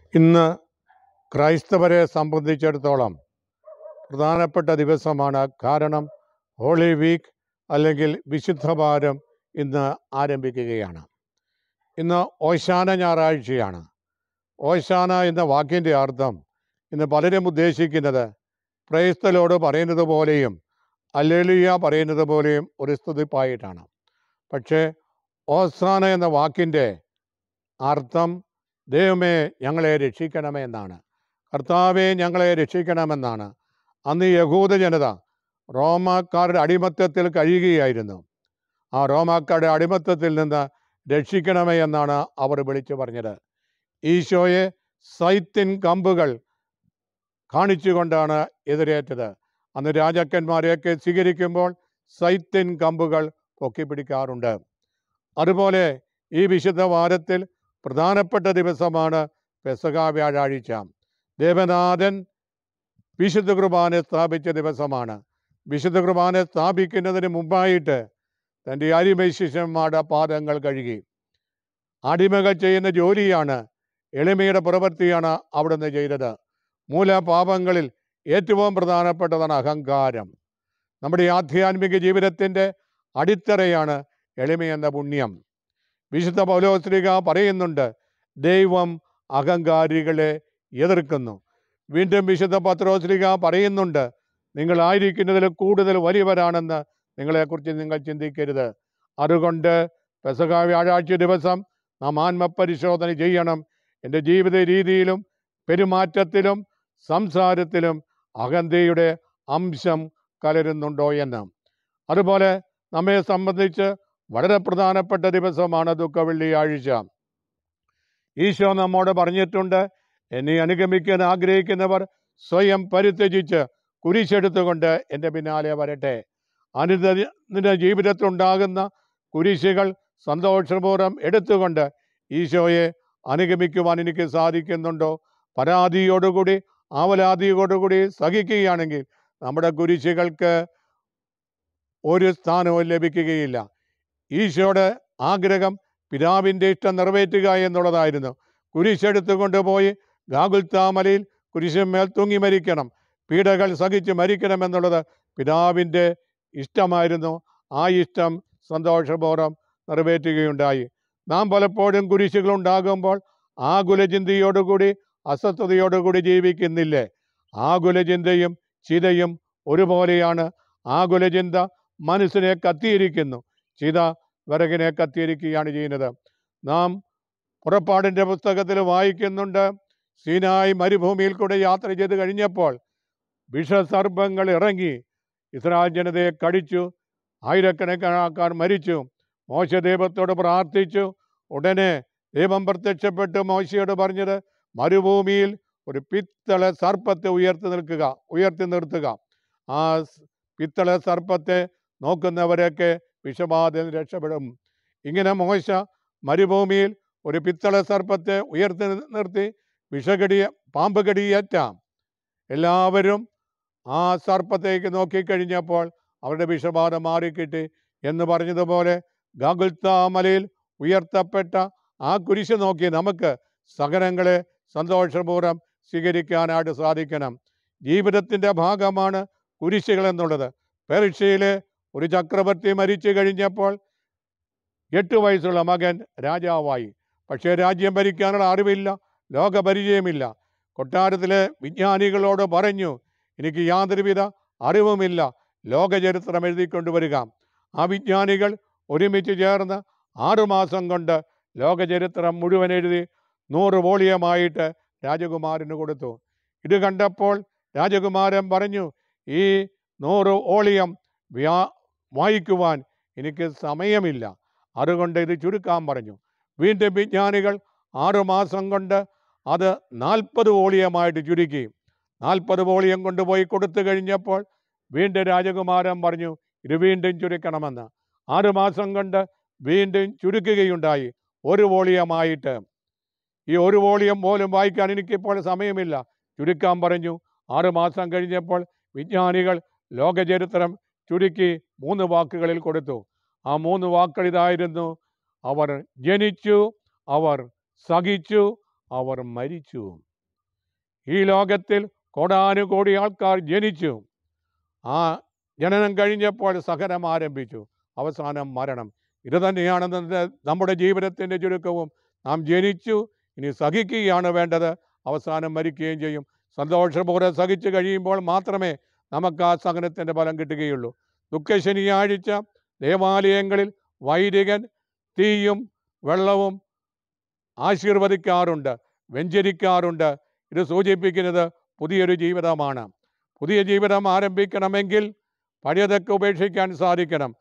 ഇന്ന് ക്രൈസ്തവരെ സംബന്ധിച്ചിടത്തോളം പ്രധാനപ്പെട്ട ദിവസമാണ് കാരണം ഹോളി വീക്ക് അല്ലെങ്കിൽ വിശുദ്ധ വാരം ഇന്ന് ആരംഭിക്കുകയാണ് ഇന്ന് ഓശാന ഞായറാഴ്ചയാണ് ഓശാന എന്ന വാക്കിൻ്റെ അർത്ഥം ഇന്ന് പലരും ഉദ്ദേശിക്കുന്നത് പ്രൈസ്തലോട് പറയുന്നത് പോലെയും അല്ലേലിയ പറയുന്നത് പോലെയും ഒരു സ്തുതിപ്പായിട്ടാണ് പക്ഷേ ഓസാന എന്ന വാക്കിൻ്റെ അർത്ഥം ദൈവമേ ഞങ്ങളെ രക്ഷിക്കണമേ എന്നാണ് കർത്താവെ ഞങ്ങളെ രക്ഷിക്കണമെന്നാണ് അന്ന് യഹൂദ ജനത റോമാക്കാരുടെ അടിമത്തത്തിൽ കഴിയുകയായിരുന്നു ആ റോമാക്കാരുടെ അടിമത്തത്തിൽ നിന്ന് രക്ഷിക്കണമേ എന്നാണ് അവർ വിളിച്ചു പറഞ്ഞത് ഈശോയെ സൈത്തിൻ കമ്പുകൾ കാണിച്ചുകൊണ്ടാണ് എതിരേറ്റത് അന്ന് രാജാക്കന്മാരെയൊക്കെ സ്വീകരിക്കുമ്പോൾ സൈത്തിൻ കമ്പുകൾ പൊക്കിപ്പിടിക്കാറുണ്ട് അതുപോലെ ഈ വിശുദ്ധ വാരത്തിൽ പ്രധാനപ്പെട്ട ദിവസമാണ് പെസക വ്യാഴാഴ്ച ദേവനാഥൻ വിശുദ്ധ കുർബാന സ്ഥാപിച്ച ദിവസമാണ് വിശുദ്ധ കുർബാന സ്ഥാപിക്കുന്നതിന് മുമ്പായിട്ട് തൻ്റെ അടിമ ശിഷ്യന്മാരുടെ പാദങ്ങൾ കഴുകി അടിമകൾ ചെയ്യുന്ന ജോലിയാണ് എളിമയുടെ പ്രവൃത്തിയാണ് അവിടുന്ന് ചെയ്തത് മൂലപാപങ്ങളിൽ ഏറ്റവും പ്രധാനപ്പെട്ടതാണ് അഹങ്കാരം നമ്മുടെ ഈ ആധ്യാത്മിക ജീവിതത്തിൻ്റെ അടിത്തറയാണ് എളിമയെന്ന പുണ്യം വിശുദ്ധ പൗലോസ്ലിക പറയുന്നുണ്ട് ദൈവം അഹങ്കാരികളെ എതിർക്കുന്നു വീണ്ടും വിശുദ്ധ പത്രോസ്ലിക പറയുന്നുണ്ട് നിങ്ങളായിരിക്കുന്നതിൽ കൂടുതൽ വലിയവരാണെന്ന് നിങ്ങളെക്കുറിച്ച് നിങ്ങൾ ചിന്തിക്കരുത് അതുകൊണ്ട് പെസക വ്യാഴാഴ്ച ദിവസം നാം ആത്മപരിശോധന ചെയ്യണം എൻ്റെ ജീവിത രീതിയിലും പെരുമാറ്റത്തിലും സംസാരത്തിലും അഹന്തയുടെ അംശം കലരുന്നുണ്ടോ എന്ന് അതുപോലെ നമ്മെ സംബന്ധിച്ച് വളരെ പ്രധാനപ്പെട്ട ദിവസമാണ് ദുഃഖ വെള്ളിയാഴ്ച ഈശോ നമ്മോട് പറഞ്ഞിട്ടുണ്ട് എന്നെ അനുഗമിക്കാൻ ആഗ്രഹിക്കുന്നവർ സ്വയം പരിത്യജിച്ച് കുരിശെടുത്തുകൊണ്ട് എൻ്റെ പിന്നാലെ വരട്ടെ അനുദിന ജീവിതത്തിലുണ്ടാകുന്ന കുരിശുകൾ സന്തോഷപൂർവ്വം എടുത്തുകൊണ്ട് ഈശോയെ അനുഗമിക്കുവാൻ എനിക്ക് സാധിക്കുന്നുണ്ടോ പരാതിയോടുകൂടി ആവലാതിയോടുകൂടി സഹിക്കുകയാണെങ്കിൽ നമ്മുടെ കുരിശുകൾക്ക് ഒരു സ്ഥാനവും ലഭിക്കുകയില്ല ഈശോയുടെ ആഗ്രഹം പിതാവിൻ്റെ ഇഷ്ടം നിറവേറ്റുക എന്നുള്ളതായിരുന്നു കുരിശെടുത്തു കൊണ്ടുപോയി ഗാഗുൽത്താമലയിൽ കുരിശന്മേൽ തൂങ്ങി മരിക്കണം പീഡകൾ സഹിച്ച് മരിക്കണം എന്നുള്ളത് പിതാവിൻ്റെ ഇഷ്ടമായിരുന്നു ആ ഇഷ്ടം സന്തോഷപൂർവ്വം നിറവേറ്റുകയുണ്ടായി നാം പലപ്പോഴും കുരിശുകൾ ഉണ്ടാകുമ്പോൾ ആകുലചിന്തയോടുകൂടി അസ്വസ്ഥതയോടുകൂടി ജീവിക്കുന്നില്ലേ ആകുലചിന്തയും ചിതയും ഒരുപോലെയാണ് ആകുലചിന്ത മനസ്സിനെ കത്തിയിരിക്കുന്നു ചിത വിറകിനെ കത്തിയിരിക്കുകയാണ് ചെയ്യുന്നത് നാം പുറപ്പാടിൻ്റെ പുസ്തകത്തിൽ വായിക്കുന്നുണ്ട് സീനായി മരുഭൂമിയിൽ കൂടെ യാത്ര ചെയ്ത് കഴിഞ്ഞപ്പോൾ വിഷസർപ്പങ്ങൾ ഇറങ്ങി ഇസ്രായേൽ ജനതയെ കടിച്ചു ആയിരക്കണക്കിന് ആൾക്കാർ മരിച്ചു മോശ ദൈവത്തോട് പ്രാർത്ഥിച്ചു ഉടനെ ദൈവം പ്രത്യക്ഷപ്പെട്ട് മോശയോട് പറഞ്ഞത് മരുഭൂമിയിൽ ഒരു പിത്തള സർപ്പത്തെ ഉയർത്തി നിൽക്കുക ഉയർത്തി നിർത്തുക ആ സ് പിത്തള സർപ്പത്തെ നോക്കുന്നവരൊക്കെ വിഷബാധയിൽ രക്ഷപ്പെടും ഇങ്ങനെ മോശ മരുഭൂമിയിൽ ഒരു പിത്തള സർപ്പത്തെ ഉയർത്തി നിർത്തി വിഷകടിയ പാമ്പ് കടിയേറ്റ എല്ലാവരും ആ സർപ്പത്തേക്ക് നോക്കിക്കഴിഞ്ഞപ്പോൾ അവരുടെ വിഷബാധ മാറിക്കിട്ടി എന്ന് പറഞ്ഞതുപോലെ ഗാഗുൽത്താമലയിൽ ഉയർത്തപ്പെട്ട ആ കുരിശ് നോക്കി നമുക്ക് സഹനങ്ങളെ സന്തോഷപൂർവ്വം സ്വീകരിക്കാനായിട്ട് സാധിക്കണം ജീവിതത്തിൻ്റെ ഭാഗമാണ് കുരിശുകൾ എന്നുള്ളത് പേർഷ്യയിലെ ഒരു ചക്രവർത്തി മരിച്ചു കഴിഞ്ഞപ്പോൾ എട്ട് വയസ്സുള്ള മകൻ രാജാവായി പക്ഷേ രാജ്യം ഭരിക്കാനുള്ള അറിവില്ല ലോകപരിചയമില്ല കൊട്ടാരത്തിലെ വിജ്ഞാനികളോട് പറഞ്ഞു എനിക്ക് യാതൊരുവിധ അറിവുമില്ല ലോകചരിത്രം എഴുതിക്കൊണ്ടുവരിക ആ വിജ്ഞാനികൾ ഒരുമിച്ച് ചേർന്ന് ആറുമാസം കൊണ്ട് ലോകചരിത്രം മുഴുവൻ എഴുതി നൂറ് വോളിയമായിട്ട് രാജകുമാരന് കൊടുത്തു ഇത് കണ്ടപ്പോൾ രാജകുമാരൻ പറഞ്ഞു ഈ നൂറ് വോളിയം വ്യാ വായിക്കുവാൻ എനിക്ക് സമയമില്ല അതുകൊണ്ട് ഇത് ചുരുക്കാൻ പറഞ്ഞു വീണ്ടും വിജ്ഞാനികൾ ആറുമാസം കൊണ്ട് അത് നാൽപ്പത് വോളിയമായിട്ട് ചുരുക്കി നാൽപ്പത് വോളിയം കൊണ്ടുപോയി കൊടുത്തു കഴിഞ്ഞപ്പോൾ വീണ്ടും രാജകുമാരൻ പറഞ്ഞു ഇത് വീണ്ടും ചുരുക്കണമെന്ന് ആറുമാസം കൊണ്ട് വീണ്ടും ചുരുക്കുകയുണ്ടായി ഒരു വോളിയമായിട്ട് ഈ ഒരു വോളിയം പോലും വായിക്കാൻ എനിക്കിപ്പോൾ സമയമില്ല ചുരുക്കാൻ പറഞ്ഞു ആറുമാസം കഴിഞ്ഞപ്പോൾ വിജ്ഞാനികൾ ലോകചരിത്രം ചുരുക്കി മൂന്ന് വാക്കുകളിൽ കൊടുത്തു ആ മൂന്ന് വാക്കുകൾ ഇതായിരുന്നു അവർ ജനിച്ചു അവർ സഹിച്ചു അവർ മരിച്ചു ഈ ലോകത്തിൽ കോടാനുകോടി ആൾക്കാർ ജനിച്ചു ആ ജനനം കഴിഞ്ഞപ്പോൾ സഹനം ആരംഭിച്ചു അവസാനം മരണം ഇത് തന്നെയാണ് ഇന്നത്തെ നമ്മുടെ ജീവിതത്തിൻ്റെ ചുരുക്കവും നാം ജനിച്ചു ഇനി സഹിക്കുകയാണ് വേണ്ടത് അവസാനം മരിക്കുകയും ചെയ്യും സന്തോഷപൂർവ്വം സഹിച്ചു കഴിയുമ്പോൾ മാത്രമേ നമുക്ക് ആ സഹനത്തിൻ്റെ ഫലം കിട്ടുകയുള്ളൂ ദുഃഖശനിയാഴ്ച ദേവാലയങ്ങളിൽ വൈദികൻ തീയും വെള്ളവും ആശീർവദിക്കാറുണ്ട് വെഞ്ചരിക്കാറുണ്ട് ഇത് സൂചിപ്പിക്കുന്നത് പുതിയൊരു ജീവിതമാണ് പുതിയ ജീവിതം ആരംഭിക്കണമെങ്കിൽ പഴയതൊക്കെ ഉപേക്ഷിക്കാൻ സാധിക്കണം